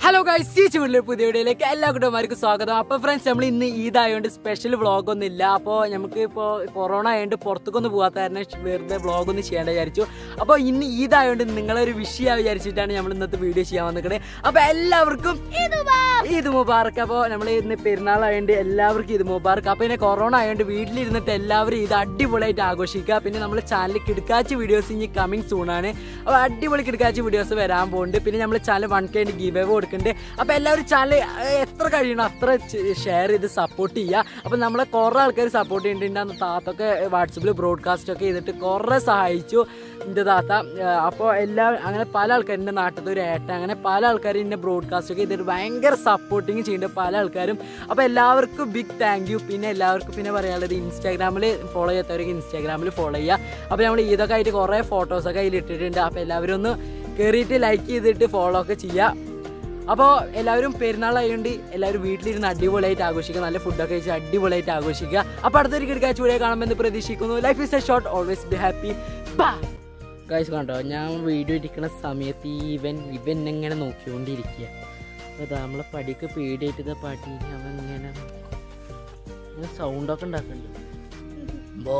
hello guys ഈ ചുവടിലെ പുതിയ വീഡിയോയിലേക്ക് എല്ലാ കുട്ടന്മാർക്കും സ്വാഗതം അപ്പൊ ഫ്രണ്ട്സ് നമ്മൾ ഇന്ന് ഈദായതുകൊണ്ട് സ്പെഷ്യൽ വ്ളോഗ് ഒന്നും ഇല്ല അപ്പോൾ നമുക്ക് ഇപ്പോൾ കൊറോണ ആയതുകൊണ്ട് പുറത്തേക്കൊന്നും പോകാത്ത കാരണം വെറുതെ വ്ളോഗ് ഒന്നും ചെയ്യേണ്ട വിചാരിച്ചു അപ്പോൾ ഇന്ന് ഈദായതുകൊണ്ട് നിങ്ങളൊരു വിഷയ വിചാരിച്ചിട്ടാണ് നമ്മൾ ഇന്നത്തെ വീഡിയോ ചെയ്യാൻ വന്നിരിക്കുന്നത് അപ്പോൾ എല്ലാവർക്കും ഈദ് മുബാറക്ക് അപ്പോൾ നമ്മൾ ഇന്ന് പെരുന്നാളായതുകൊണ്ട് എല്ലാവർക്കും ഇത് മുബാറക്ക് അപ്പോൾ പിന്നെ കൊറോണ ആയതുകൊണ്ട് വീട്ടിലിരുന്നിട്ട് എല്ലാവരും ഇത് അടിപൊളിയായിട്ട് ആഘോഷിക്കുക പിന്നെ നമ്മൾ ചാനലിൽ കിടക്കാച്ച വീഡിയോസ് ഇനി കമ്മിങ് സൂണാണ് അപ്പോൾ അടിപൊളി കിടക്കാച്ച വീഡിയോസ് വരാൻ പോകുന്നുണ്ട് പിന്നെ നമ്മൾ channel one K giveaway കൊടുക്കുന്നുണ്ട് അപ്പോൾ എല്ലാവരും ചാനൽ എത്ര കഴിയണം അത്ര ഷെയർ ചെയ്ത് സപ്പോർട്ട് ചെയ്യുക അപ്പോൾ നമ്മളെ കുറേ ആൾക്കാർ സപ്പോർട്ട് ചെയ്യുന്നുണ്ട് താത്തൊക്കെ വാട്സപ്പിൽ ബ്രോഡ്കാസ്റ്റ് ഒക്കെ ചെയ്തിട്ട് കുറേ സഹായിച്ചു എൻ്റെ താത്ത അപ്പോൾ എല്ലാ അങ്ങനെ പല ആൾക്കാരും എൻ്റെ നാട്ടിലത്തെ ഒരു ഏട്ട അങ്ങനെ പല ആൾക്കാരും എന്നെ ബ്രോഡ്കാസ്റ്റ് ഒക്കെ ചെയ്തിട്ട് ഭയങ്കര സപ്പോർട്ടിങ് ചെയ്യുന്നുണ്ട് പല ആൾക്കാരും അപ്പോൾ എല്ലാവർക്കും ബിഗ് താങ്ക് യു പിന്നെ എല്ലാവർക്കും പിന്നെ പറയാനുള്ളത് ഇൻസ്റ്റാഗ്രാമിൽ ഫോളോ ചെയ്യാത്തവർക്ക് ഇൻസ്റ്റാഗ്രാമിൽ ഫോളോ ചെയ്യുക അപ്പോൾ നമ്മൾ ഇതൊക്കെ ആയിട്ട് കുറേ ഫോട്ടോസൊക്കെ അതിൽ ഇട്ടിട്ടുണ്ട് അപ്പോൾ എല്ലാവരും ഒന്ന് കയറിയിട്ട് ലൈക്ക് ചെയ്തിട്ട് ഫോളോ ഒക്കെ ചെയ്യുക അപ്പോൾ എല്ലാവരും പെരുന്നാളായതുകൊണ്ട് എല്ലാവരും വീട്ടിലിരുന്ന് അടിപൊളിയായിട്ട് ആഘോഷിക്കുക നല്ല ഫുഡൊക്കെ കഴിച്ച് അടിപൊളിയായിട്ട് ആഘോഷിക്കുക അപ്പോൾ അടുത്തൊരു കിടക്കാച്ച വീഡിയോ കാണുമെന്ന് പ്രതീക്ഷിക്കുന്നു life is a short always be happy bye guys കണ്ടോ ഞാൻ വീഡിയോ ഇരിക്കുന്ന സമയത്ത് ഈ ഇവൻ ഇവൻ എങ്ങനെ നോക്കിക്കൊണ്ടിരിക്കുക അപ്പോൾ ഇതാ നമ്മളെ പടിക്ക് പേടിയായിട്ട് ഇതാ പാട്ടി അവൻ ഇങ്ങനെ ഇങ്ങനെ സൗണ്ടൊക്കെ ഉണ്ടാക്കുന്നുണ്ട് ബോ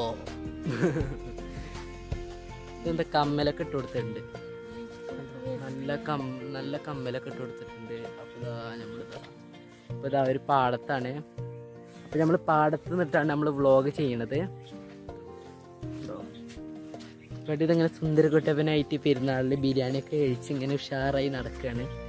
ഇതെന്താ കമ്മലൊക്കെ ഇട്ട് കൊടുത്തിട്ടുണ്ട് നല്ല കം നല്ല കമ്മലൊക്കെ ഇട്ട് കൊടുത്തിട്ടുണ്ട് അപ്പോൾ ഇതാ നമ്മളിതാ അപ്പോൾ ഇതാ ഒരു പാടത്താണ് അപ്പോൾ നമ്മൾ പാടത്ത് നിന്നിട്ടാണ് നമ്മൾ വ്ളോഗ് ചെയ്യണത് എന്നിട്ട് ഇതങ്ങനെ സുന്ദരകുട്ടവനായിട്ട് പെരുന്നാളിൽ ബിരിയാണിയൊക്കെ കഴിച്ച് ഇങ്ങനെ ഉഷാറായി നടക്കുകയാണ്